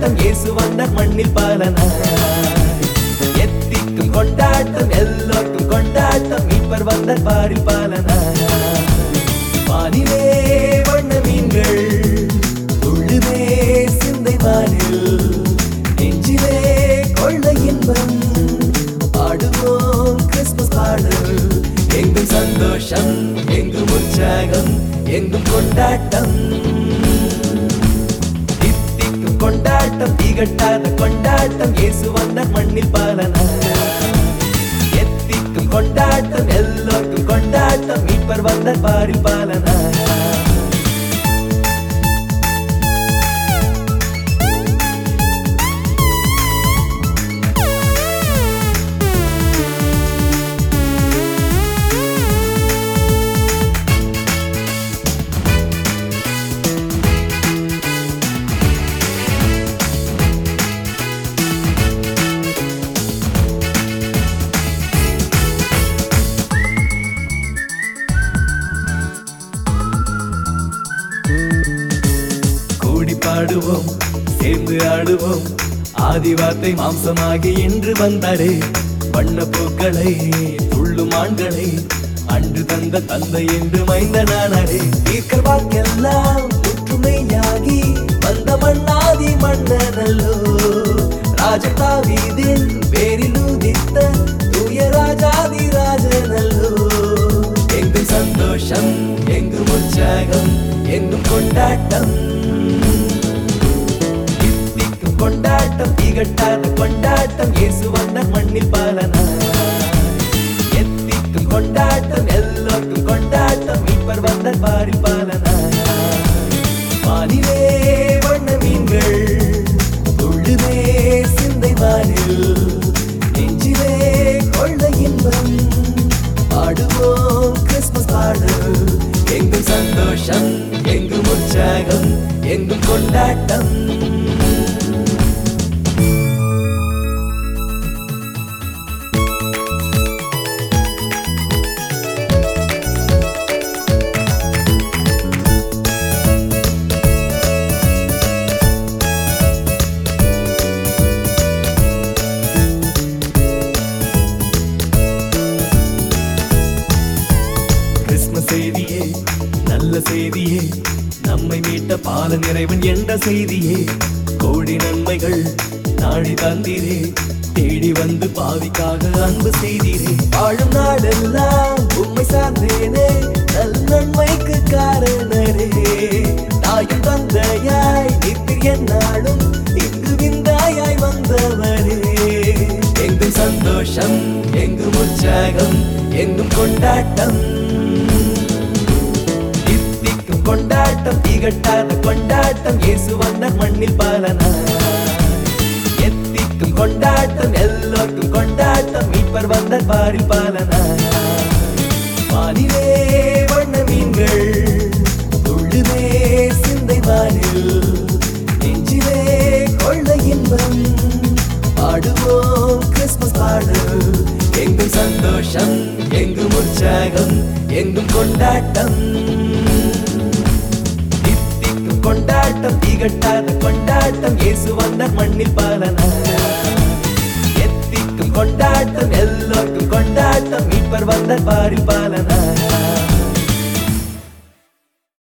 கொண்டாட்டம் இயேசு வந்த மண்ணில் பாலனாய் எத்திக்கும் கொண்டாட்டம் எல்லோருக்கும் கொண்டாட்டம் மீட்பர் வந்த பாரில் பாலனாய் வானிலே வண்ண மீன்கள் துள்ளுதே சிந்தை வானில் நெஞ்சிலே கொள்ள இன்பம் பாடுவோம் கிறிஸ்துமஸ் பாடல் எங்கும் சந்தோஷம் எங்கும் உற்சாகம் எங்கும் கொண்டாட்டம் தித்திக்கும் கொண்டாட்டம் திகட்டாத கொண்டாட்டம் இயேசு வந்த மண்ணில் பாலனாய் எத்திக்கும் கொண்டாட்டம் எல்லோருக்கும் கொண்டாட்டம் மீட்பர் வந்த பாரில் பாலனாய் கூடி பாடுவோம் சேர்ந்து ஆடுவோம் ஆதிவார்த்தை மாம்சமாகி இன்று வந்தாரே வண்ண பூக்களை துள்ளும் ஆண்களை அன்று தந்த தந்தை என்று மைந்தனானரே தீர்க்க வாக்கெல்லாம் ஒற்றுமையாகி வந்த மண்ணாதி மன்னனல்லோ ராஜதாவீதின் பேரில் உதித்த தூய ராஜாதி ராஜனல்லோ எங்கும் சந்தோஷம் எங்கும் உற்சாகம் எங்கும் கொண்டாட்டம் தித்திக்கும் கொண்டாட்டம் திகட்டாத கொண்டாட்டம் இயேசு வந்த மண்ணில் பாலனாய் எத்திக்கும் கொண்டாட்டம் எல்லோருக்கும் கொண்டாட்டம் மீட்பர் வந்த பாரில் பாலனாய் வானிலே வண்ண மீன்கள் துள்ளுதே சிந்தை வானில் நெஞ்சிலே கொள்ள இன்பம் பாடுவோம் கிறிஸ்துமஸ் பாடல் எங்கும் சந்தோஷம் எங்கும் உற்சாகம் எங்கும் கொண்டாட்டம் கிறிஸ்மஸ் செய்தியே நல்ல செய்தியே நம்மை மீட்ட பால நிறைவன் என்ற செய்தியே கோடி நன்மைகள் நாடி தந்தீரே தேடி வந்து பாவிக்காக அன்பு செய்தீரே வாழும் நாடெல்லாம் உண்மை சார்ந்தேனே நல் நன்மைக்கு காரணரே தாயும் தந்தையாய் நித்திர் என்னாலும் இங்கு விந்தாயாய் வந்தவரே எங்கும் சந்தோஷம் எங்கும் உற்சாகம் எங்கும் கொண்டாட்டம் தித்திக்கும் கொண்டாட்டம் திகட்டாத கொண்டாட்டம் இயேசு வந்த மண்ணில் பாலனாய் எத்திக்கும் கொண்டாட்டம் எல்லோருக்கும் கொண்டாட்டம் மீட்பர் வந்த பாரில் பாலனாய் வானிலே வண்ண மீன்கள் துள்ளுதே சிந்தை வானில் நெஞ்சிலே கொள்ள இன்பம் பாடுவோம் கிறிஸ்துமஸ் பாடல் எங்கும் சந்தோஷம் எங்கும் உற்சாகம் எங்கும் கொண்டாட்டம் தித்திக்கும் கொண்டாட்டம் திகட்டாத கொண்டாட்டம் இயேசு வந்த மண்ணில் பாலனாய் எத்திக்கும் கொண்டாட்டம் எல்லோருக்கும் கொண்டாட்டம் மீட்பர் வந்த பாரில் பாலனாய்